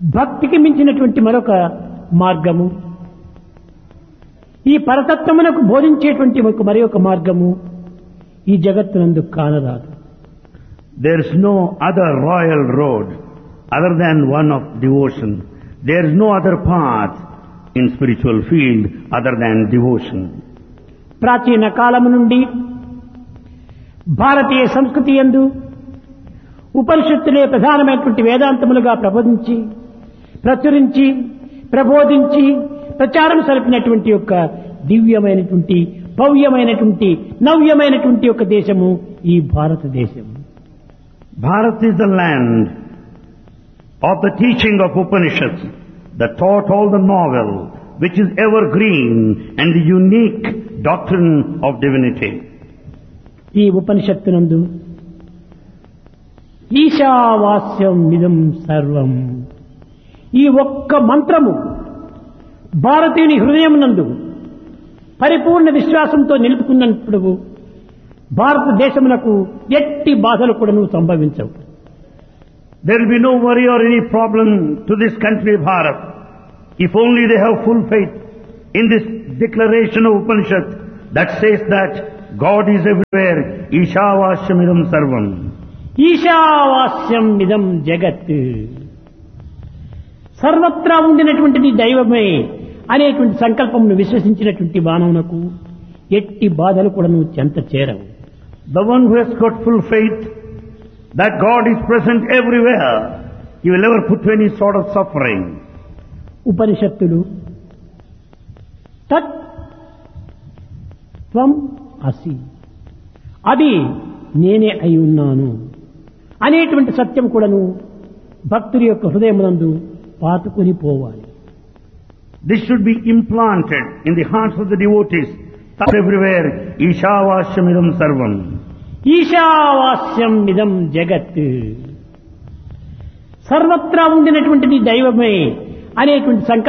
భక్తికి మించినటువంటి మరొక మార్గము ఈ పరతత్వమునకు బోధించేటువంటి ఒక మరి ఒక మార్గము ఈ జగత్తునందు కానరాదు There is no other royal road other than one of devotion. There is no other path in spiritual field other than devotion. ప్రాచీన కాలము నుండి భారతీయ సంస్కృతి యందు ఉపనిషత్తులే ప్రధానమైనటువంటి వేదాంతములుగా ప్రబోధించి ప్రచురించి ప్రబోధించి ప్రచారం సరిపినటువంటి యొక్క దివ్యమైనటువంటి భవ్యమైనటువంటి నవ్యమైనటువంటి యొక్క దేశము ఈ భారతదేశం Bharat is the land of the teaching of Upanishads that taught all the novel, which is evergreen and the unique doctrine of divinity. ఈ ఉపనిషత్తునందు ఈశావాస్యం ఇదం సర్వం ఈ ఒక్క మంత్రము భారతీయుని హృదయం నందు పరిపూర్ణ విశ్వాసంతో నిలుపుకున్నప్పుడు భారతదేశమునకు ఎట్టి బాధలు కూడాను సంభవించవు There will be no worry or any problem to this country, Bharat, if only they have full faith in this declaration of Upanishad that says that God is everywhere, Ishavashamidam Sarvam. ఈశావాస్యం ఇదం జగత్ సర్వత్రా ఉండినటువంటిది దైవమే అనేటువంటి సంకల్పమును విశ్వసించినటువంటి మానవునకు ఎట్టి బాధలు కూడాను చెంత చేరవు The one who has got full faith that God is present everywhere, he will never put to any sort of suffering. ఉపనిషత్తులు తత్ త్వం అసి అది నేనే అయి ఉన్నాను అనేటువంటి సత్యం కూడాను భక్తుడి యొక్క హృదయమునందు పాతుకొని పోవాలి This should be implanted in the hearts of the devotees. That everywhere, Ishavashamidam Sarvam. ఈశావాస్యం ఇదం జగత్ సర్వత్రా ఉండినటువంటిది దైవమే అనేటువంటి సంకల్పం